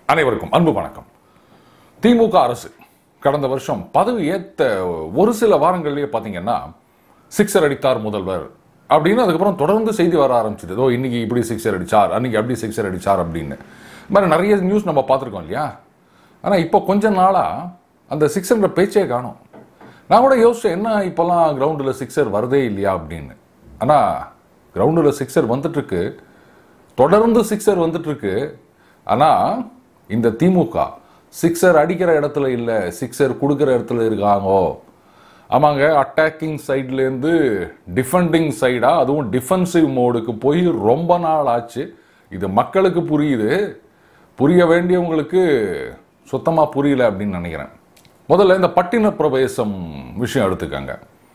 அனைவருக்கும் அன்பு வணக்கம் திமுக அரசு கடந்த வருஷம் பதவி ஏத்த ஒரு சில வாரங்கள்லயே பாத்தீங்கன்னா சிக்ஸர் அடித்தார் முதல்வர் அப்படின்னு அதுக்கப்புறம் தொடர்ந்து செய்தி வர ஆரம்பிச்சது ஏதோ இன்னைக்கு இப்படி சிக்ஸர் அடிச்சார் அன்னைக்கு அப்படி சிக்ஸர் அடிச்சார் அப்படின்னு இந்த மாதிரி நிறைய நியூஸ் நம்ம பார்த்துருக்கோம் இல்லையா ஆனா இப்போ கொஞ்ச நாளா அந்த சிக்ஸர்ன்ற பேச்சே காணும் நான் கூட யோசிச்சேன் என்ன இப்போல்லாம் கிரவுண்டில் சிக்ஸர் வரதே இல்லையா அப்படின்னு ஆனால் கிரவுண்டில் சிக்ஸர் வந்துட்டு இருக்கு தொடர்ந்து சிக்ஸர் வந்துட்டு இருக்கு ஆனால் இந்த திமுக சிக்ஸர் அடிக்கிற இடத்துல இல்லை சிக்ஸர் கொடுக்குற இடத்துல இருக்காங்கோ ஆமாங்க அட்டாக்கிங் சைட்லேருந்து டிஃபெண்டிங் சைடாக அதுவும் டிஃபென்சிவ் மோடுக்கு போய் ரொம்ப நாள் ஆச்சு இது மக்களுக்கு புரியுது புரிய வேண்டியவங்களுக்கு சுத்தமாக புரியல அப்படின்னு நினைக்கிறேன் முதல்ல இந்த பட்டின பிரவேசம் விஷயம் எடுத்துக்கங்க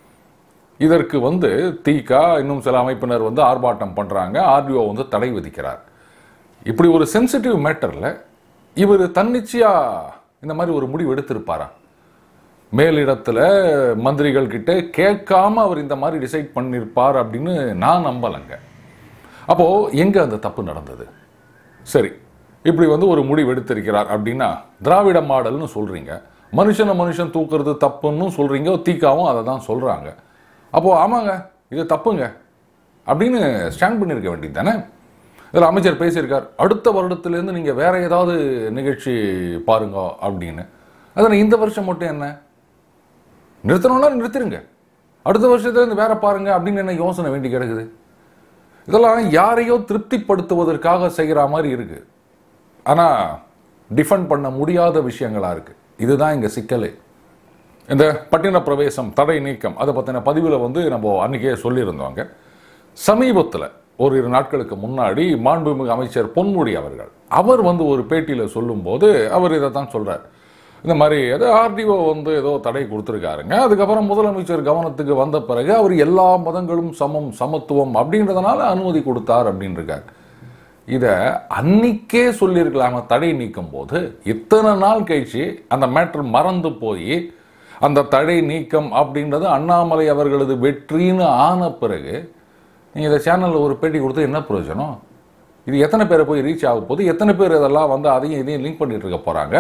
இதற்கு வந்து தீகா இன்னும் சில அமைப்பினர் வந்து ஆர்ப்பாட்டம் பண்றாங்க ஆர்டிஓ வந்து தடை விதிக்கிறார் இப்படி ஒரு சென்சிட்டிவ் மேட்டர்ல இவர் தன்னிச்சையா இந்த மாதிரி ஒரு முடிவு எடுத்திருப்பாரா மேலிடத்துல மந்திரிகள் கிட்ட கேட்காம அவர் இந்த மாதிரி டிசைட் பண்ணியிருப்பார் அப்படின்னு நான் நம்பலைங்க அப்போ எங்க அந்த தப்பு நடந்தது சரி இப்படி வந்து ஒரு முடிவு எடுத்திருக்கிறார் அப்படின்னா திராவிட மாடல்னு சொல்றீங்க மனுஷனை மனுஷன் தூக்குறது தப்புன்னு சொல்றீங்க தீக்காவும் அதை தான் சொல்றாங்க அப்போ ஆமாங்க இது தப்புங்க அப்படின்னு ஸ்டாண்ட் பண்ணியிருக்க வேண்டியது தானே இதில் அமைச்சர் பேசியிருக்கார் அடுத்த வருடத்திலேருந்து நீங்கள் வேற ஏதாவது நிகழ்ச்சி பாருங்க அப்படின்னு அதில் இந்த வருஷம் மட்டும் என்ன நிறுத்தணும்னா நிறுத்திருங்க அடுத்த வருஷத்துலேருந்து வேற பாருங்க அப்படின்னு என்ன யோசனை வேண்டி கிடக்குது இதெல்லாம் யாரையோ திருப்திப்படுத்துவதற்காக செய்கிற மாதிரி இருக்கு ஆனால் டிஃபெண்ட் பண்ண முடியாத விஷயங்களா இருக்கு இதுதான் இங்கே சிக்கலே இந்த பட்டின பிரவேசம் தடை நீக்கம் அதை பற்றின பதிவில் வந்து நம்ம அன்றைக்கே சொல்லியிருந்தோங்க சமீபத்தில் ஒரு இரு நாட்களுக்கு முன்னாடி மாண்புமிகு அமைச்சர் பொன்முடி அவர்கள் அவர் வந்து ஒரு பேட்டியில் சொல்லும்போது அவர் இதை தான் சொல்கிறார் இந்த மாதிரி ஏதோ ஆர்டிஓ வந்து ஏதோ தடை கொடுத்துருக்காருங்க அதுக்கப்புறம் முதலமைச்சர் கவனத்துக்கு வந்த பிறகு அவர் எல்லா மதங்களும் சமம் சமத்துவம் அப்படின்றதுனால அனுமதி கொடுத்தார் அப்படின்னு இருக்கார் இதை அன்னிக்கே சொல்லியிருக்கலாம தடை நீக்கும் போது இத்தனை நாள் கழிச்சு அந்த மேட்ரு மறந்து போய் அந்த தடை நீக்கம் அப்படின்றது அண்ணாமலை அவர்களது வெற்றின்னு ஆன பிறகு நீங்கள் இந்த சேனலில் ஒரு பேட்டி கொடுத்து என்ன பிரயோஜனம் இது எத்தனை பேரை போய் ரீச் ஆக போகுது எத்தனை பேர் இதெல்லாம் வந்து அதையும் இதையும் லிங்க் பண்ணிட்டு இருக்க போகிறாங்க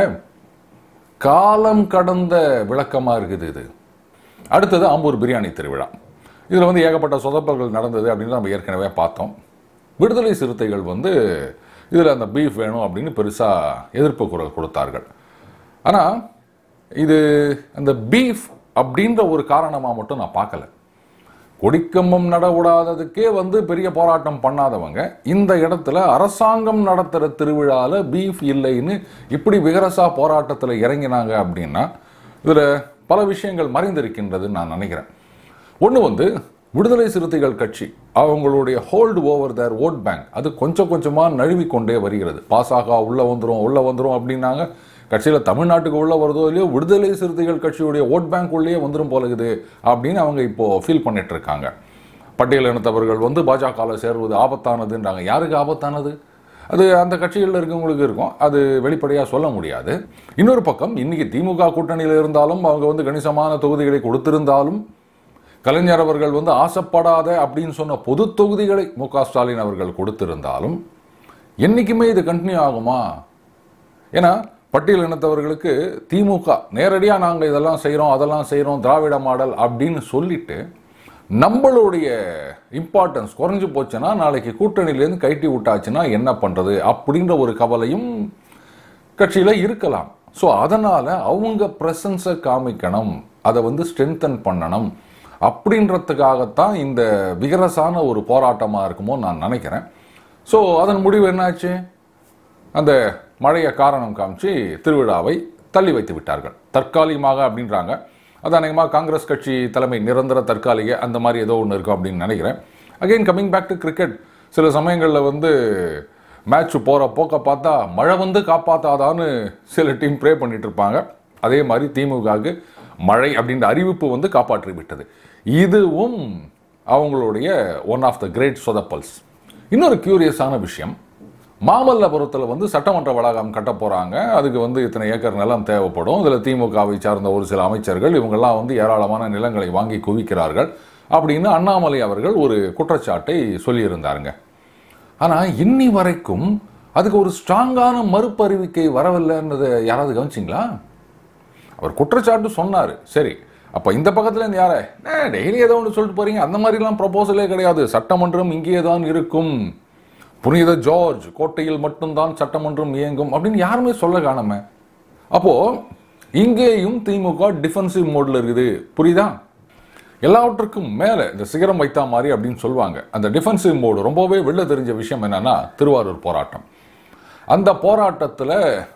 காலம் கடந்த விளக்கமாக இருக்குது இது அடுத்தது ஆம்பூர் பிரியாணி திருவிழா இதில் வந்து ஏகப்பட்ட சொதப்பல்கள் நடந்தது அப்படின்னு நம்ம ஏற்கனவே பார்த்தோம் விடுதலை சிறுத்தைகள் வந்து இதில் அந்த பீஃப் வேணும் அப்படின்னு பெருசாக எதிர்ப்பு குரல் கொடுத்தார்கள் ஆனால் இது அந்த பீஃப் அப்படின்ற ஒரு காரணமாக மட்டும் நான் பார்க்கல கொடிக்கம்பம் நட விடாததுக்கே வந்து பெரிய போராட்டம் பண்ணாதவங்க இந்த இடத்துல அரசாங்கம் நடத்துகிற திருவிழாவில் பீஃப் இல்லைன்னு இப்படி விகரசா போராட்டத்தில் இறங்கினாங்க அப்படின்னா இதில் பல விஷயங்கள் மறைந்திருக்கின்றதுன்னு நான் நினைக்கிறேன் ஒன்று வந்து விடுதலை சிறுத்தைகள் கட்சி அவங்களுடைய hold over their vote bank அது கொஞ்சம் கொஞ்சமாக நழுவிக்கொண்டே வருகிறது பாசாகா உள்ளே வந்துடும் உள்ளே வந்துடும் அப்படின்னாங்க கட்சியில் தமிழ்நாட்டுக்கு உள்ளே வருதோ இல்லையோ விடுதலை சிறுத்தைகள் கட்சியுடைய ஓட் பேங்க் உள்ளேயே வந்துடும் போலகுது அப்படின்னு அவங்க இப்போ ஃபீல் பண்ணிட்டு இருக்காங்க பட்டியல் இனத்தவர்கள் வந்து பாஜகவில் சேருவது ஆபத்தானதுன்றாங்க யாருக்கு ஆபத்தானது அது அந்த கட்சிகளில் இருக்கவங்களுக்கு இருக்கும் அது வெளிப்படையாக சொல்ல முடியாது இன்னொரு பக்கம் இன்னைக்கு திமுக கூட்டணியில் இருந்தாலும் அவங்க வந்து கணிசமான தொகுதிகளை கொடுத்திருந்தாலும் கலைஞர் அவர்கள் வந்து ஆசைப்படாத அப்படின்னு சொன்ன பொது தொகுதிகளை மு க ஸ்டாலின் அவர்கள் கொடுத்திருந்தாலும் என்னைக்குமே இது கண்டினியூ ஆகுமா ஏன்னா பட்டியல் இனத்தவர்களுக்கு திமுக நேரடியாக நாங்கள் இதெல்லாம் செய்கிறோம் அதெல்லாம் செய்கிறோம் திராவிட மாடல் அப்படின்னு சொல்லிட்டு நம்மளுடைய இம்பார்ட்டன்ஸ் குறைஞ்சு போச்சுன்னா நாளைக்கு கூட்டணியிலேருந்து கைட்டி விட்டாச்சுன்னா என்ன பண்ணுறது அப்படின்ற ஒரு கவலையும் கட்சியில் இருக்கலாம் ஸோ அதனால் அவங்க ப்ரெசன்ஸை காமிக்கணும் அதை வந்து ஸ்ட்ரென்தன் பண்ணணும் அப்படின்றதுக்காகத்தான் இந்த விகரசான ஒரு போராட்டமாக இருக்குமோ நான் நினைக்கிறேன் ஸோ அதன் முடிவு என்னாச்சு அந்த மழையை காரணம் காமிச்சு திருவிழாவை தள்ளி வைத்து விட்டார்கள் தற்காலிகமாக அப்படின்றாங்க அது அநேகமாக காங்கிரஸ் கட்சி தலைமை நிரந்தர தற்காலிக அந்த மாதிரி ஏதோ ஒன்று இருக்கும் அப்படின்னு நினைக்கிறேன் again coming back to cricket சில சமயங்களில் வந்து மேட்ச் போகிற போக்க பார்த்தா மழை வந்து காப்பாத்தாதான்னு சில டீம் ப்ரே பண்ணிட்டு இருப்பாங்க அதே மாதிரி திமுகவுக்கு மழை அப்படின்ற அறிவிப்பு வந்து காப்பாற்றி விட்டது இதுவும் அவங்களுடைய ஒன் ஆஃப் த கிரேட் சொதப்பல்ஸ் இன்னொரு கியூரியஸான விஷயம் மாமல்லபுரத்தில் வந்து சட்டமன்ற வளாகம் கட்ட போகிறாங்க அதுக்கு வந்து இத்தனை ஏக்கர் நிலம் தேவைப்படும் இதில் திமுகவை சார்ந்த ஒரு சில அமைச்சர்கள் இவங்கெல்லாம் வந்து ஏராளமான நிலங்களை வாங்கி குவிக்கிறார்கள் அப்படின்னு அண்ணாமலை அவர்கள் ஒரு குற்றச்சாட்டை சொல்லியிருந்தாருங்க ஆனால் இன்னி வரைக்கும் அதுக்கு ஒரு ஸ்ட்ராங்கான மறுப்பு அறிவிக்கை வரவில்லைன்றதை யாராவது கவனிச்சிங்களா அவர் குற்றச்சாட்டு சொன்னார் சரி அப்போ இந்த பக்கத்துல இருந்து யார டெய்லி ஏதோ ஒன்று சொல்லிட்டு போறீங்க அந்த மாதிரிலாம் ப்ரொபோசலே கிடையாது சட்டமன்றம் இங்கே தான் இருக்கும் புனித ஜார்ஜ் கோட்டையில் மட்டும்தான் சட்டமன்றம் இயங்கும் அப்படின்னு யாருமே சொல்ல காணாம அப்போ இங்கேயும் திமுக டிஃபென்சிவ் மோட்ல இருக்குது புரியுதா எல்லாவற்றுக்கும் மேலே இந்த சிகரம் வைத்தா மாதிரி அப்படின்னு சொல்லுவாங்க அந்த டிஃபென்சிவ் மோடு ரொம்பவே வெளில தெரிஞ்ச விஷயம் என்னன்னா திருவாரூர் போராட்டம் அந்த போராட்டத்தில்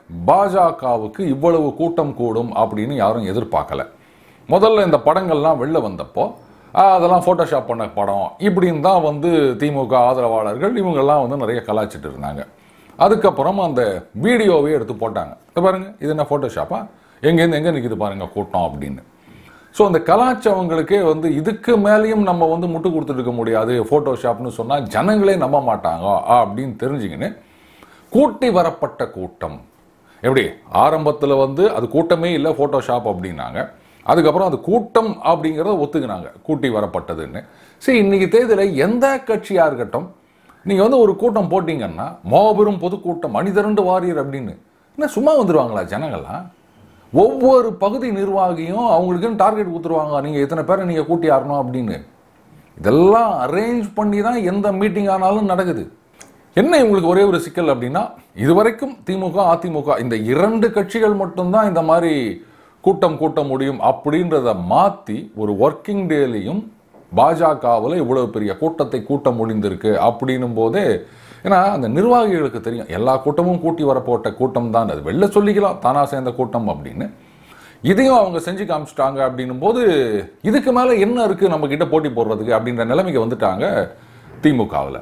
பாஜகவுக்கு இவ்வளவு கூட்டம் கூடும் அப்படின்னு யாரும் எதிர்பார்க்கல முதல்ல இந்த படங்கள்லாம் வெளில வந்தப்போ "ஆ, அதெல்லாம் ஃபோட்டோஷாப் பண்ண படம் இப்படின்னு தான் வந்து திமுக ஆதரவாளர்கள் இவங்கெல்லாம் வந்து நிறைய கலாய்ச்சிட்டு இருந்தாங்க அதுக்கப்புறம் அந்த வீடியோவே எடுத்து போட்டாங்க இதை பாருங்க இது என்ன ஃபோட்டோஷாப்பா எங்கேருந்து எங்கே நிற்கிது பாருங்க கூட்டம் அப்படின்னு ஸோ அந்த கலாச்சவங்களுக்கே வந்து இதுக்கு மேலேயும் நம்ம வந்து முட்டு கொடுத்துட்டு இருக்க முடியாது ஃபோட்டோஷாப்னு சொன்னால் ஜனங்களே நம்ப மாட்டாங்க அப்படின்னு தெரிஞ்சுக்கின்னு கூட்டி வரப்பட்ட கூட்டம் எப்படி ஆரம்பத்தில் வந்து அது கூட்டமே இல்லை ஃபோட்டோஷாப் அப்படின்னாங்க அதுக்கப்புறம் அது கூட்டம் அப்படிங்கிறத ஒத்துக்கினாங்க கூட்டி வரப்பட்டதுன்னு சரி இன்னைக்கு தேதியில் எந்த கட்சியாக இருக்கட்டும் நீங்கள் வந்து ஒரு கூட்டம் போட்டீங்கன்னா மாபெரும் பொதுக்கூட்டம் மனிதரண்டு வாரியர் அப்படின்னு என்ன சும்மா வந்துடுவாங்களா ஜனங்கள்லாம் ஒவ்வொரு பகுதி நிர்வாகியும் அவங்களுக்குன்னு டார்கெட் கொடுத்துருவாங்க நீங்கள் இத்தனை பேரை நீங்கள் கூட்டி ஆறணும் அப்படின்னு இதெல்லாம் அரேஞ்ச் பண்ணி தான் எந்த மீட்டிங் ஆனாலும் நடக்குது என்ன இவங்களுக்கு ஒரே ஒரு சிக்கல் அப்படின்னா இதுவரைக்கும் திமுக அதிமுக இந்த இரண்டு கட்சிகள் மட்டும்தான் இந்த மாதிரி கூட்டம் கூட்ட முடியும் அப்படின்றத மாற்றி ஒரு ஒர்க்கிங் டேலையும் பாஜகவில் இவ்வளவு பெரிய கூட்டத்தை கூட்ட முடிந்திருக்கு அப்படின்னும் போதே ஏன்னா அந்த நிர்வாகிகளுக்கு தெரியும் எல்லா கூட்டமும் கூட்டி வரப்போட்ட கூட்டம் தான் அது வெளில சொல்லிக்கலாம் தானா சேர்ந்த கூட்டம் அப்படின்னு இதையும் அவங்க செஞ்சு காமிச்சிட்டாங்க அப்படின்னும் போது இதுக்கு மேலே என்ன இருக்கு நம்ம கிட்ட போட்டி போடுறதுக்கு அப்படின்ற நிலைமைக்கு வந்துட்டாங்க திமுகவில்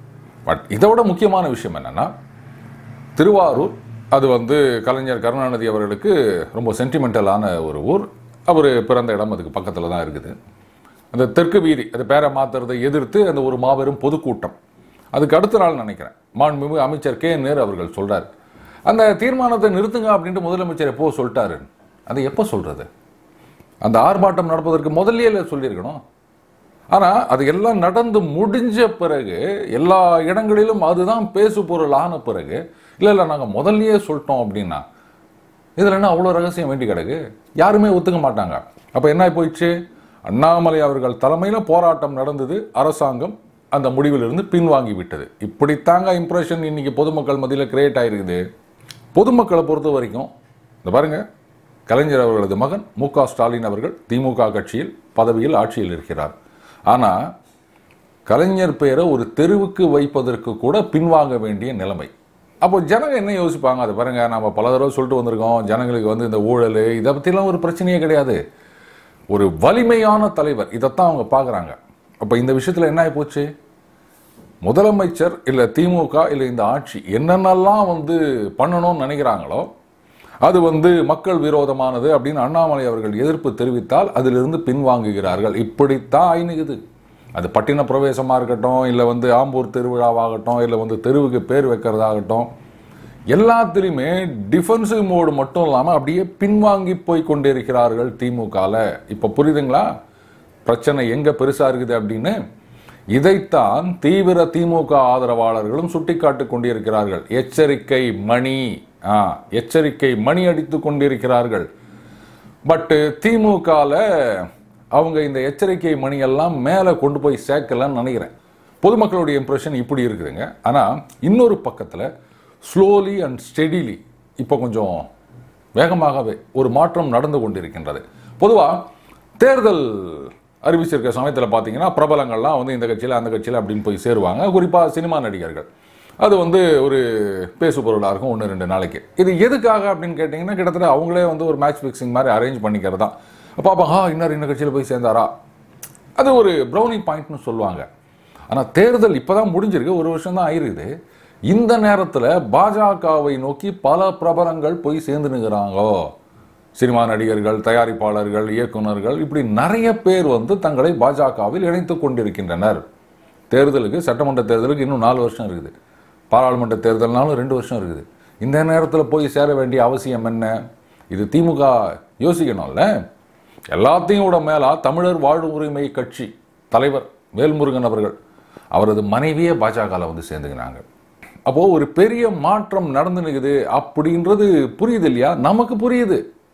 பட் இதை விட முக்கியமான விஷயம் என்னன்னா திருவாரூர் அது வந்து கலைஞர் கருணாநிதி அவர்களுக்கு ரொம்ப சென்டிமெண்டலான ஒரு ஊர் அவர் பிறந்த இடம் அதுக்கு பக்கத்தில் தான் இருக்குது அந்த தெற்கு வீதி அது பேரை மாத்துறதை எதிர்த்து அந்த ஒரு மாபெரும் பொதுக்கூட்டம் அதுக்கு அடுத்த நாள் நினைக்கிறேன் மாண்புமிகு அமைச்சர் கே நேரு அவர்கள் சொல்றார் அந்த தீர்மானத்தை நிறுத்துங்க அப்படின்ட்டு முதலமைச்சர் எப்போ சொல்லிட்டாரு அதை எப்போ சொல்றது அந்த ஆர்ப்பாட்டம் நடப்பதற்கு முதல்லயே சொல்லியிருக்கணும் ஆனா அது எல்லாம் நடந்து முடிஞ்ச பிறகு எல்லா இடங்களிலும் அதுதான் பேசு பொருள் ஆன பிறகு இல்ல இல்ல நாங்க முதல்லயே சொல்லிட்டோம் அப்படின்னா இதுல என்ன அவ்வளவு ரகசியம் வேண்டி கிடக்கு யாருமே ஒத்துக்க மாட்டாங்க அப்ப என்ன போயிடுச்சு அண்ணாமலை அவர்கள் தலைமையில போராட்டம் நடந்தது அரசாங்கம் அந்த முடிவிலிருந்து பின்வாங்கி விட்டது இப்படித்தாங்க இம்ப்ரெஷன் இன்னைக்கு பொதுமக்கள் மத்தியில கிரியேட் ஆயிருக்குது பொதுமக்களை பொறுத்த வரைக்கும் இந்த பாருங்க கலைஞர் அவர்களது மகன் மு க ஸ்டாலின் அவர்கள் திமுக கட்சியில் பதவியில் ஆட்சியில் இருக்கிறார் ஆனா கலைஞர் பெயரை ஒரு தெருவுக்கு வைப்பதற்கு கூட பின்வாங்க வேண்டிய நிலைமை அப்போ ஜனங்க என்ன யோசிப்பாங்க அது பாருங்க நம்ம பல தடவை சொல்லிட்டு வந்திருக்கோம் ஜனங்களுக்கு வந்து இந்த ஊழல் இதை பற்றிலாம் ஒரு பிரச்சனையே கிடையாது ஒரு வலிமையான தலைவர் இதைத்தான் அவங்க பார்க்குறாங்க அப்போ இந்த விஷயத்தில் என்ன ஆகி போச்சு முதலமைச்சர் இல்லை திமுக இல்லை இந்த ஆட்சி என்னென்னலாம் வந்து பண்ணணும்னு நினைக்கிறாங்களோ அது வந்து மக்கள் விரோதமானது அப்படின்னு அண்ணாமலை அவர்கள் எதிர்ப்பு தெரிவித்தால் அதிலிருந்து பின்வாங்குகிறார்கள் இப்படித்தான் ஐநுகுது அது பட்டின பிரவேசமாக இருக்கட்டும் இல்லை வந்து ஆம்பூர் திருவிழாவாகட்டும் இல்லை வந்து தெருவுக்கு பேர் வைக்கிறதாகட்டும் எல்லாத்திலுமே டிஃபென்சிவ் மோடு மட்டும் இல்லாமல் அப்படியே பின்வாங்கி போய் கொண்டிருக்கிறார்கள் திமுகவில் இப்போ புரியுதுங்களா பிரச்சனை எங்கே பெருசாக இருக்குது அப்படின்னு இதைத்தான் தீவிர திமுக ஆதரவாளர்களும் சுட்டிக்காட்டி கொண்டிருக்கிறார்கள் எச்சரிக்கை மணி ஆ எச்சரிக்கை மணி அடித்து கொண்டிருக்கிறார்கள் பட்டு திமுகவில் அவங்க இந்த எச்சரிக்கை மணியெல்லாம் மேலே கொண்டு போய் சேர்க்கலன்னு நினைக்கிறேன் பொதுமக்களுடைய இம்ப்ரெஷன் இப்படி இருக்குதுங்க ஆனால் இன்னொரு பக்கத்தில் ஸ்லோலி அண்ட் ஸ்டெடிலி இப்போ கொஞ்சம் வேகமாகவே ஒரு மாற்றம் நடந்து கொண்டிருக்கின்றது பொதுவாக தேர்தல் அறிவிச்சிருக்க சமயத்தில் பார்த்தீங்கன்னா பிரபலங்கள்லாம் வந்து இந்த கட்சியில் அந்த கட்சியில் அப்படின்னு போய் சேருவாங்க குறிப்பாக சினிமா நடிகர்கள் அது வந்து ஒரு பேசு பொருளாக இருக்கும் ஒன்று ரெண்டு நாளைக்கு இது எதுக்காக அப்படின்னு கேட்டிங்கன்னா கிட்டத்தட்ட அவங்களே வந்து ஒரு மேட்ச் ஃபிக்ஸிங் மாதிரி அரேஞ்ச் பண்ணிக்கிறது தான் பாப்பா ஆ இன்னொரு இன்னும் கட்சியில் போய் சேர்ந்தாரா அது ஒரு ப்ரௌனி பாயிண்ட்னு சொல்லுவாங்க ஆனால் தேர்தல் இப்போ தான் முடிஞ்சிருக்கு ஒரு வருஷம் தான் ஆயிருக்குது இந்த நேரத்தில் பாஜகவை நோக்கி பல பிரபலங்கள் போய் சேர்ந்து நிற்கிறாங்கோ சினிமா நடிகர்கள் தயாரிப்பாளர்கள் இயக்குனர்கள் இப்படி நிறைய பேர் வந்து தங்களை பாஜகவில் இணைத்துக் கொண்டிருக்கின்றனர் தேர்தலுக்கு சட்டமன்ற தேர்தலுக்கு இன்னும் நாலு வருஷம் இருக்குது பாராளுமன்ற தேர்தல்னாலும் ரெண்டு வருஷம் இருக்குது இந்த நேரத்தில் போய் சேர வேண்டிய அவசியம் என்ன இது திமுக யோசிக்கணும்ல எல்லாத்தையும் விட மேலா தமிழர் வாழ்வு உரிமை கட்சி தலைவர் வேல்முருகன் அவர்கள் அவரது மனைவியே பாஜகவில் வந்து சேர்ந்துக்கினாங்க அப்போ ஒரு பெரிய மாற்றம் நடந்து நிக்குது அப்படின்றது புரியுது இல்லையா நமக்கு புரியுது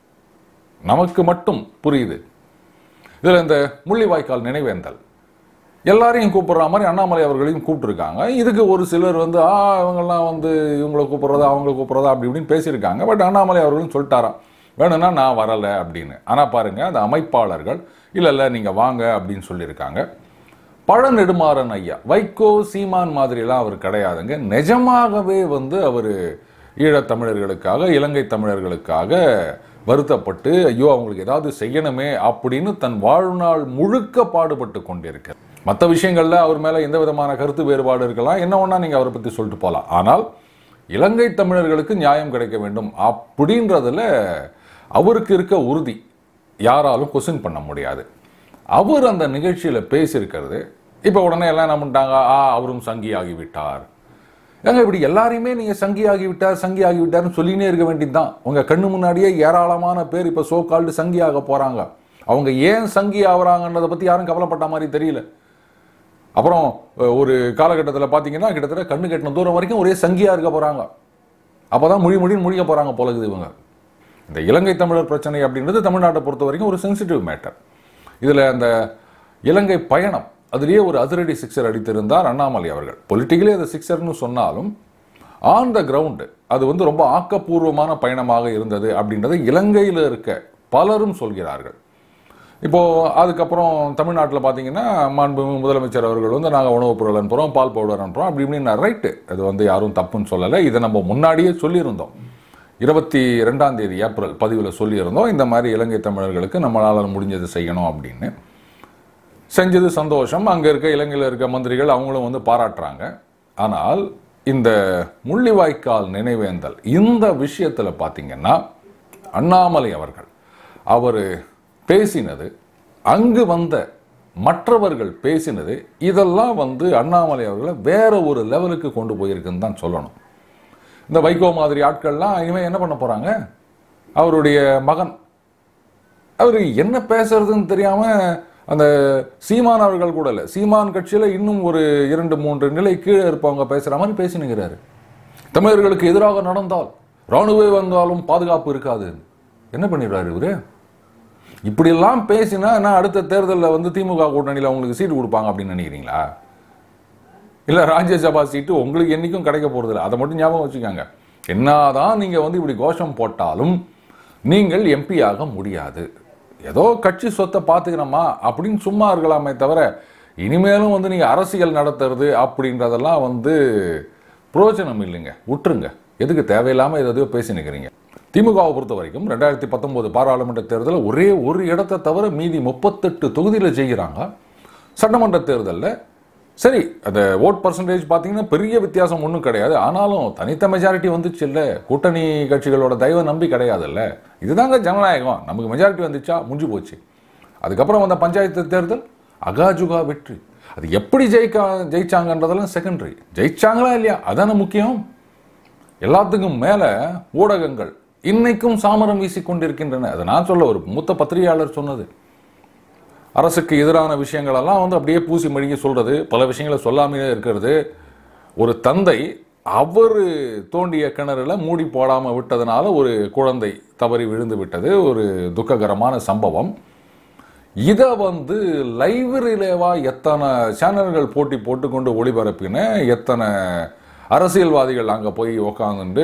நமக்கு மட்டும் புரியுது இதுல இந்த முள்ளிவாய்க்கால் நினைவேந்தல் எல்லாரையும் கூப்பிடுற மாதிரி அண்ணாமலை அவர்களையும் கூப்பிட்டுருக்காங்க இதுக்கு ஒரு சிலர் வந்து ஆ இவங்கெல்லாம் வந்து இவங்களை கூப்பிடுறதா அவங்கள கூப்பிடுறதா அப்படி இப்படின்னு பேசியிருக்காங்க பட் அண்ணாமலை அவர்களும் சொல்லிட்டாராம் வேணும்னா நான் வரலை அப்படின்னு ஆனால் பாருங்க அந்த அமைப்பாளர்கள் இல்லை இல்லை நீங்கள் வாங்க அப்படின்னு சொல்லியிருக்காங்க பழநெடுமாறன் ஐயா வைகோ சீமான் மாதிரிலாம் அவர் கிடையாதுங்க நிஜமாகவே வந்து அவர் ஈழத்தமிழர்களுக்காக இலங்கை தமிழர்களுக்காக வருத்தப்பட்டு ஐயோ அவங்களுக்கு ஏதாவது செய்யணுமே அப்படின்னு தன் வாழ்நாள் முழுக்க பாடுபட்டு கொண்டிருக்கிறார் மற்ற விஷயங்கள்ல அவர் மேல எந்த விதமான கருத்து வேறுபாடு இருக்கலாம் என்ன ஒண்ணா நீங்க அவரை பத்தி சொல்லிட்டு போகலாம் ஆனால் இலங்கை தமிழர்களுக்கு நியாயம் கிடைக்க வேண்டும் அப்படின்றதுல அவருக்கு இருக்க உறுதி யாராலும் கொஸ்டின் பண்ண முடியாது அவர் அந்த நிகழ்ச்சியில பேசியிருக்கிறது இப்போ உடனே எல்லாம் என்ன பண்ணிட்டாங்க ஆ அவரும் சங்கி ஆகிவிட்டார் ஏங்க இப்படி எல்லாரையுமே நீங்க சங்கி ஆகிவிட்டார் சங்கி ஆகிவிட்டார்னு சொல்லினே இருக்க வேண்டியதுதான் உங்க கண்ணு முன்னாடியே ஏராளமான பேர் இப்ப சோ கால்டு சங்கி ஆக போறாங்க அவங்க ஏன் சங்கி ஆகுறாங்கன்றதை பத்தி யாரும் கவலைப்பட்ட மாதிரி தெரியல அப்புறம் அஹ், ஒரு காலகட்டத்தில் பார்த்தீங்கன்னா கிட்டத்தட்ட கண்ணு கட்டின தூரம் வரைக்கும் ஒரே சங்கியா இருக்க போறாங்க அப்பதான் மொழி மொழின்னு முடிக்க போறாங்க போல இருக்குது இவங்க இந்த இலங்கை தமிழர் பிரச்சனை அப்படின்றது தமிழ்நாட்டை பொறுத்த வரைக்கும் ஒரு சென்சிட்டிவ் மேட்டர் இதுல அந்த இலங்கை பயணம் அதுலேயே ஒரு அதிரடி சிக்ஸர் அடித்திருந்தார் அண்ணாமலை அவர்கள் பொலிட்டிக்கலி அது சிக்ஸர்னு சொன்னாலும் ஆன் த கிரவுண்டு அது வந்து ரொம்ப ஆக்கப்பூர்வமான பயணமாக இருந்தது அப்படின்றதை இலங்கையில் இருக்க பலரும் சொல்கிறார்கள் இப்போ அதுக்கப்புறம் தமிழ்நாட்டில் பார்த்தீங்கன்னா மாண்புமிகு முதலமைச்சர் அவர்கள் வந்து நாங்கள் உணவுப் பொருள் அனுப்புகிறோம் பால் பவுடர் அனுப்புகிறோம் அப்படி இப்படின்னு ரைட்டு அது வந்து யாரும் தப்புன்னு சொல்லலை இதை நம்ம முன்னாடியே சொல்லியிருந்தோம் இருபத்தி ரெண்டாம் தேதி ஏப்ரல் பதிவில் சொல்லியிருந்தோம் இந்த மாதிரி இலங்கை தமிழர்களுக்கு நம்மளால் முடிஞ்சது செய்யணும் அப்படின்னு செஞ்சது சந்தோஷம் அங்கே இருக்க இலங்கையில் இருக்க மந்திரிகள் அவங்களும் வந்து பாராட்டுறாங்க ஆனால் இந்த முள்ளிவாய்க்கால் நினைவேந்தல் இந்த விஷயத்தில் பார்த்தீங்கன்னா அண்ணாமலை அவர்கள் அவர் பேசினது அங்கு வந்த மற்றவர்கள் பேசினது இதெல்லாம் வந்து அண்ணாமலை அவர்களை வேற ஒரு லெவலுக்கு கொண்டு போயிருக்குன்னு தான் சொல்லணும் இந்த வைகோ மாதிரி ஆட்கள்லாம் இவன் என்ன பண்ண போறாங்க அவருடைய மகன் அவர் என்ன பேசுறதுன்னு தெரியாம அந்த சீமான் அவர்கள் கூட இல்லை சீமான் கட்சியில இன்னும் ஒரு இரண்டு மூன்று நிலை கீழே இருப்பவங்க பேசுற மாதிரி பேசினுங்கிறாரு தமிழர்களுக்கு எதிராக நடந்தால் ராணுவே வந்தாலும் பாதுகாப்பு இருக்காது என்ன பண்ணிடுறாரு இவரு இப்படியெல்லாம் பேசினா நான் அடுத்த தேர்தலில் வந்து திமுக கூட்டணியில் உங்களுக்கு சீட்டு கொடுப்பாங்க அப்படின்னு நினைக்கிறீங்களா இல்ல ராஜ்யசபா சீட்டு உங்களுக்கு என்னைக்கும் கிடைக்க போறது இல்லை அதை மட்டும் ஞாபகம் வச்சுக்கோங்க என்னதான் நீங்க வந்து இப்படி கோஷம் போட்டாலும் நீங்கள் எம்பி ஆக முடியாது ஏதோ கட்சி சொத்தை பார்த்துக்கிறோமா அப்படின்னு சும்மா இருக்கலாமே தவிர இனிமேலும் வந்து நீங்க அரசியல் நடத்துறது அப்படின்றதெல்லாம் வந்து பிரயோஜனம் இல்லைங்க விட்டுருங்க எதுக்கு தேவையில்லாம எதையோ பேசி நிற்கிறீங்க திமுகவை பொறுத்த வரைக்கும் ரெண்டாயிரத்தி பத்தொன்பது பாராளுமன்ற தேர்தலில் ஒரே ஒரு இடத்தை தவிர மீதி முப்பத்தெட்டு தொகுதியில் ஜெயிக்கிறாங்க சட்டமன்ற தேர்தலில் சரி அந்த ஓட் பர்சன்டேஜ் பார்த்தீங்கன்னா பெரிய வித்தியாசம் ஒன்றும் கிடையாது ஆனாலும் தனித்த மெஜாரிட்டி வந்துச்சு இல்லை கூட்டணி கட்சிகளோட தயவை நம்பி கிடையாதுல்ல இதுதாங்க ஜனநாயகம் நமக்கு மெஜாரிட்டி வந்துச்சா முடிஞ்சு போச்சு அதுக்கப்புறம் வந்த பஞ்சாயத்து தேர்தல் அகாஜுகா வெற்றி அது எப்படி ஜெயிக்கா ஜெயிச்சாங்கன்றதெல்லாம் செகண்டரி ஜெயிச்சாங்களா இல்லையா அதானே முக்கியம் எல்லாத்துக்கும் மேல ஊடகங்கள் இன்னைக்கும் சாமரம் வீசிக் கொண்டிருக்கின்றன அதை நான் சொல்ல ஒரு மூத்த பத்திரிகையாளர் சொன்னது அரசுக்கு எதிரான விஷயங்கள் எல்லாம் வந்து அப்படியே பூசி மழுங்கி சொல்றது பல விஷயங்களை சொல்லாமையே இருக்கிறது ஒரு தந்தை அவர் தோண்டிய கிணறுல மூடி போடாம விட்டதுனால ஒரு குழந்தை தவறி விழுந்து விட்டது ஒரு துக்ககரமான சம்பவம் இதை வந்து லைவ் ரிலேவா எத்தனை சேனல்கள் போட்டி போட்டுக்கொண்டு ஒளிபரப்பின எத்தனை அரசியல்வாதிகள் அங்கே போய் உக்காந்துட்டு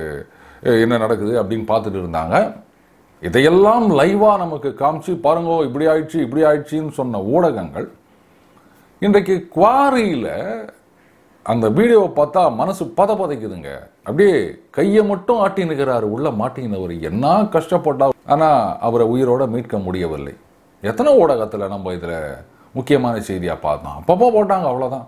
என்ன நடக்குது அப்படின்னு பார்த்துட்டு இருந்தாங்க இதையெல்லாம் லைவா நமக்கு காமிச்சு பாருங்கோ இப்படி ஆயிடுச்சு இப்படி ஆயிடுச்சுன்னு சொன்ன ஊடகங்கள் இன்றைக்கு குவாரியில அந்த வீடியோவை பார்த்தா மனசு பத பதைக்குதுங்க அப்படியே கையை மட்டும் ஆட்டி நிற்கிறாரு உள்ள மாட்டினவர் என்ன கஷ்டப்பட்டா ஆனா அவரை உயிரோட மீட்க முடியவில்லை எத்தனை ஊடகத்துல நம்ம இதுல முக்கியமான செய்தியா பார்த்தோம் அப்பப்போ போட்டாங்க அவ்வளவுதான்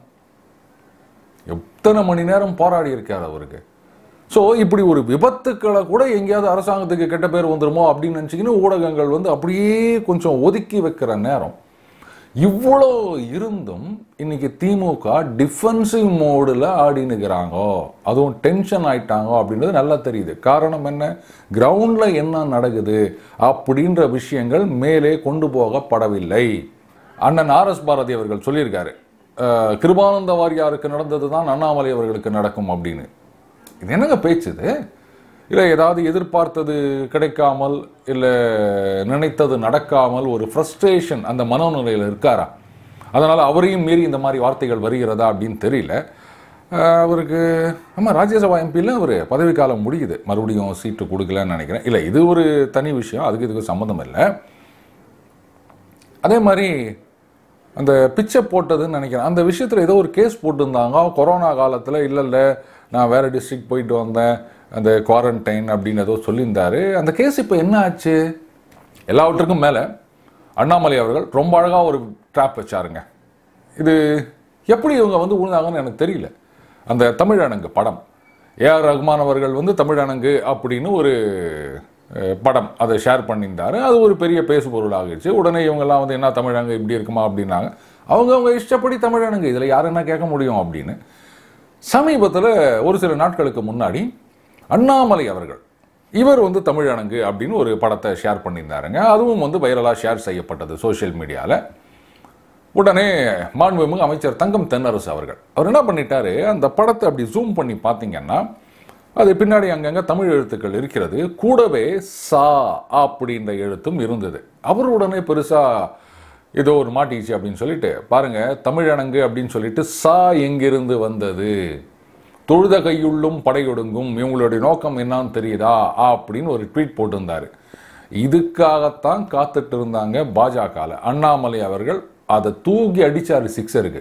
எத்தனை மணி நேரம் போராடி இருக்கார் அவருக்கு ஸோ இப்படி ஒரு விபத்துக்களை கூட எங்கேயாவது அரசாங்கத்துக்கு கெட்ட பேர் வந்துருமோ அப்படின்னு நினச்சிக்கின்னு ஊடகங்கள் வந்து அப்படியே கொஞ்சம் ஒதுக்கி வைக்கிற நேரம் இவ்வளோ இருந்தும் இன்னைக்கு திமுக டிஃபென்சிவ் மோடில் ஆடினுக்கிறாங்கோ அதுவும் டென்ஷன் ஆயிட்டாங்கோ அப்படின்றது நல்லா தெரியுது காரணம் என்ன கிரவுண்டில் என்ன நடக்குது அப்படின்ற விஷயங்கள் மேலே கொண்டு போகப்படவில்லை அண்ணன் ஆர் எஸ் பாரதி அவர்கள் சொல்லியிருக்காரு அஹ், கிருபானந்த வாரியாருக்கு நடந்தது தான் அண்ணாமலை அவர்களுக்கு நடக்கும் அப்படின்னு இது என்னங்க பேச்சு இது இல்லை ஏதாவது எதிர்பார்த்தது கிடைக்காமல் இல்லை நினைத்தது நடக்காமல் ஒரு ஃப்ரஸ்ட்ரேஷன் அந்த மனோநிலையில் இருக்காரா அதனால் அவரையும் மீறி இந்த மாதிரி வார்த்தைகள் வருகிறதா அப்படின்னு தெரியல அஹ் அவருக்கு ஆமாம் ராஜ்யசபா எம்பியில் அவர் பதவிக்காலம் முடியுது மறுபடியும் சீட்டு கொடுக்கலன்னு நினைக்கிறேன் இல்லை இது ஒரு தனி விஷயம் அதுக்கு இதுக்கு சம்மந்தம் இல்லை அதே மாதிரி அந்த பிச்சை போட்டதுன்னு நினைக்கிறேன் அந்த விஷயத்தில் ஏதோ ஒரு கேஸ் போட்டிருந்தாங்க கொரோனா காலத்தில் இல்லை இல்லை நான் வேறு டிஸ்ட்ரிக்ட் போயிட்டு வந்தேன் அந்த குவாரண்டைன் அப்படின்னு ஏதோ சொல்லியிருந்தாரு அந்த கேஸ் இப்போ என்ன ஆச்சு எல்லாவற்றுக்கும் மேலே அண்ணாமலை அவர்கள் ரொம்ப அழகாக ஒரு ட்ராப் வச்சாருங்க இது எப்படி இவங்க வந்து உழுந்தாங்கன்னு எனக்கு தெரியல அந்த தமிழனங்கு படம் ஏஆர் ரஹ்மான் அவர்கள் வந்து தமிழனங்கு அப்படின்னு ஒரு அஹ், படம் அதை ஷேர் பண்ணியிருந்தாரு அது ஒரு பெரிய பேசுபொருள் ஆகிடுச்சு உடனே இவங்கெல்லாம் வந்து என்ன தமிழங்க இப்படி இருக்குமா அப்படின்னாங்க அவங்க அவங்க இஷ்டப்படி தமிழனங்கு இதில் யார் என்ன கேட்க முடியும் அப்படின்னு சமீபத்தில் ஒரு சில நாட்களுக்கு முன்னாடி அண்ணாமலை அவர்கள் இவர் வந்து தமிழனங்கு அப்படின்னு ஒரு படத்தை ஷேர் பண்ணியிருந்தாருங்க அதுவும் வந்து வைரலாக ஷேர் செய்யப்பட்டது சோஷியல் மீடியாவில் உடனே மாண்புமிகு அமைச்சர் தங்கம் தென்னரசு அவர்கள் அவர் என்ன பண்ணிட்டாரு அந்த படத்தை அப்படி ஜூம் பண்ணி பார்த்தீங்கன்னா அது பின்னாடி அங்கங்க தமிழ் எழுத்துக்கள் இருக்கிறது கூடவே சா அப்படின்ற எழுத்தும் இருந்தது அவர் உடனே பெருசா ஏதோ ஒரு மாட்டிச்சு அப்படின்னு சொல்லிட்டு பாருங்க தமிழனங்கு அப்படின்னு சொல்லிட்டு சா எங்கிருந்து வந்தது தொழுத கையுள்ளும் படையொடுங்கும் இவங்களுடைய நோக்கம் என்னன்னு தெரியுதா அப்படின்னு ஒரு ட்வீட் போட்டிருந்தாரு இதுக்காகத்தான் காத்துட்டு இருந்தாங்க பாஜகவில் அண்ணாமலை அவர்கள் அதை தூக்கி அடிச்சாரு சிக்ஸருக்கு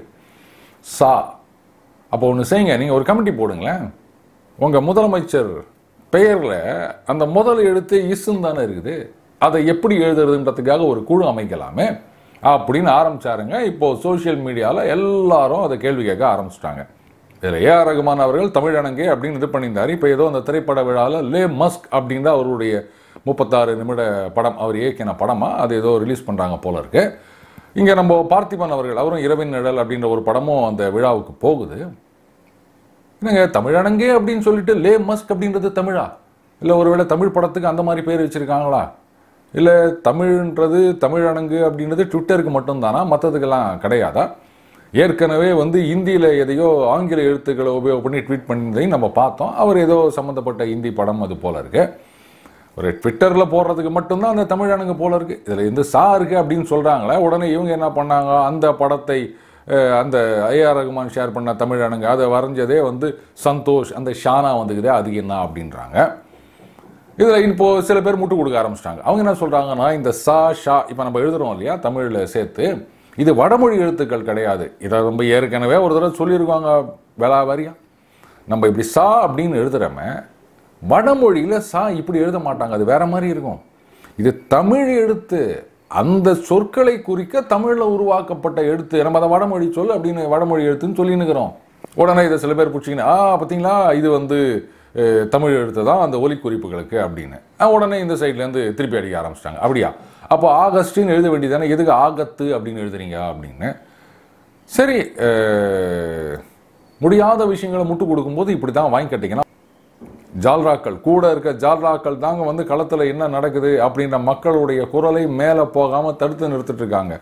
சா அப்போ ஒன்று செய்யுங்க நீங்கள் ஒரு கமிட்டி போடுங்களேன் உங்கள் முதலமைச்சர் பெயரில் அந்த முதல் எழுத்து இசுன்னு தானே இருக்குது அதை எப்படி எழுதுறதுன்றதுக்காக ஒரு குழு அமைக்கலாமே அப்படின்னு ஆரம்பிச்சாருங்க இப்போ சோஷியல் மீடியாவில் எல்லாரும் அதை கேள்வி கேட்க ஆரம்பிச்சிட்டாங்க இதில் ஏஆர் ரகுமான் அவர்கள் தமிழனங்கே அப்படின்னு இது பண்ணியிருந்தார் இப்போ ஏதோ அந்த திரைப்பட விழாவில் லே மஸ்க் அப்படின்ற அவருடைய முப்பத்தாறு நிமிட படம் அவர் இயக்கின படமாக அது ஏதோ ரிலீஸ் பண்ணுறாங்க போல இருக்கு இங்கே நம்ம பார்த்திபன் அவர்கள் அவரும் இரவின் நிழல் அப்படின்ற ஒரு படமும் அந்த விழாவுக்கு போகுது என்னங்க தமிழனங்கே அப்படின்னு சொல்லிட்டு லே மஸ்க் அப்படின்றது தமிழா இல்லை ஒருவேளை தமிழ் படத்துக்கு அந்த மாதிரி பேர் வச்சிருக்காங்களா இல்லை தமிழ்ன்றது தமிழனங்கு அப்படின்றது ட்விட்டருக்கு மட்டும்தானா மற்றதுக்கெல்லாம் கிடையாதா ஏற்கனவே வந்து இந்தியில் எதையோ ஆங்கில எழுத்துக்களை உபயோகம் பண்ணி ட்வீட் பண்ணதையும் நம்ம பார்த்தோம் அவர் ஏதோ சம்மந்தப்பட்ட இந்தி படம் அது போல இருக்கு ஒரு ட்விட்டரில் போடுறதுக்கு மட்டும்தான் அந்த தமிழனுங்க போல இருக்கு இதில் இந்த சா இருக்கு அப்படின்னு சொல்கிறாங்களே உடனே இவங்க என்ன பண்ணாங்க அந்த படத்தை அஹ், அந்த ஐஆர் ரகுமான் ஷேர் பண்ண தமிழனுங்க அதை வரைஞ்சதே வந்து சந்தோஷ் அந்த ஷானா வந்துக்குதே அது என்ன அப்படின்றாங்க இதில் இப்போ சில பேர் முட்டு கொடுக்க ஆரம்பிச்சிட்டாங்க அவங்க என்ன சொல்கிறாங்கன்னா இந்த சா ஷா இப்போ நம்ம எழுதுறோம் இல்லையா தமிழில் சேர்த்து இது வடமொழி எழுத்துக்கள் கிடையாது இதை நம்ம ஏற்கனவே ஒரு தடவை சொல்லியிருக்காங்க வேளா வாரியா நம்ம இப்படி சா அப்படின்னு எழுதுறோமே வடமொழியில் சா இப்படி எழுத மாட்டாங்க அது வேற மாதிரி இருக்கும் இது தமிழ் எழுத்து அந்த சொற்களை குறிக்க தமிழில் உருவாக்கப்பட்ட எழுத்து நம்ம அதை வடமொழி சொல் அப்படின்னு வடமொழி எழுத்துன்னு சொல்லினுக்கிறோம் உடனே இதை சில பேர் பிடிச்சிங்கன்னா ஆ பார்த்தீங்களா இது வந்து அஹ், தமிழ் எழுத்து தான் அந்த ஒலி குறிப்புகளுக்கு அப்படின்னு ஆ, உடனே இந்த சைட்லேருந்து திருப்பி அடிக்க ஆரம்பிச்சிட்டாங்க அப்படியா அப்போ ஆகஸ்ட்னு எழுத வேண்டியதானே எதுக்கு ஆகத்து அப்படின்னு எழுதுறீங்க அப்படின்னு சரி அஹ், முடியாத விஷயங்களை முட்டு கொடுக்கும்போது இப்படி தான் வாங்கி கட்டிங்கன்னா ஜால்ராக்கள் கூட இருக்க ஜால்ராக்கள் தாங்க வந்து களத்தில் என்ன நடக்குது அப்படின்ற மக்களுடைய குரலை மேலே போகாமல் தடுத்து நிறுத்திட்டு இருக்காங்க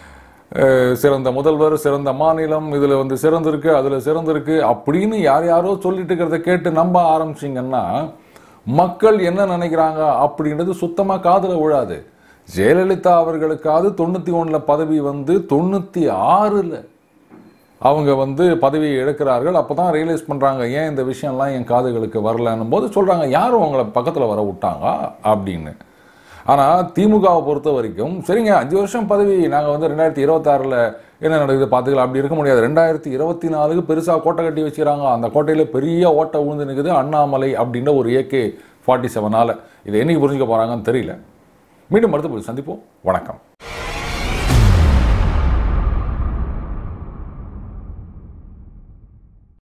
அஹ் சிறந்த முதல்வர் சிறந்த மாநிலம் இதில் வந்து சிறந்திருக்கு அதில் சிறந்திருக்கு அப்படின்னு யார் யாரோ சொல்லிட்டு இருக்கிறத கேட்டு நம்ப ஆரம்பிச்சிங்கன்னா மக்கள் என்ன நினைக்கிறாங்க அப்படின்றது சுத்தமாக காதில் விழாது ஜெயலலிதா அவர்களுக்காவது தொண்ணூற்றி ஒன்றில் பதவி வந்து தொண்ணூற்றி ஆறில் அவங்க வந்து பதவியை எடுக்கிறார்கள் அப்போ தான் ரியலைஸ் பண்ணுறாங்க ஏன் இந்த விஷயம்லாம் என் காதுகளுக்கு வரலன்னும் போது சொல்கிறாங்க யாரும் உங்களை பக்கத்தில் வர விட்டாங்க அப்படின்னு ஆனால் திமுகவை பொறுத்த வரைக்கும் சரிங்க அஞ்சு வருஷம் பதவி நாங்கள் வந்து ரெண்டாயிரத்தி இருபத்தாறில் என்ன நடக்குது பார்த்துக்கலாம் அப்படி இருக்க முடியாது ரெண்டாயிரத்தி இருபத்தி நாலுக்கு பெருசாக கோட்டை கட்டி வச்சுக்கிறாங்க அந்த கோட்டையில் பெரிய ஓட்டை விழுந்து நிற்குது அண்ணாமலை அப்படின்ற ஒரு ஏகே ஃபார்ட்டி செவனால் இதை என்னைக்கு புரிஞ்சுக்க போகிறாங்கன்னு தெரியல மீண்டும் அடுத்த போய் சந்திப்போம் வணக்கம்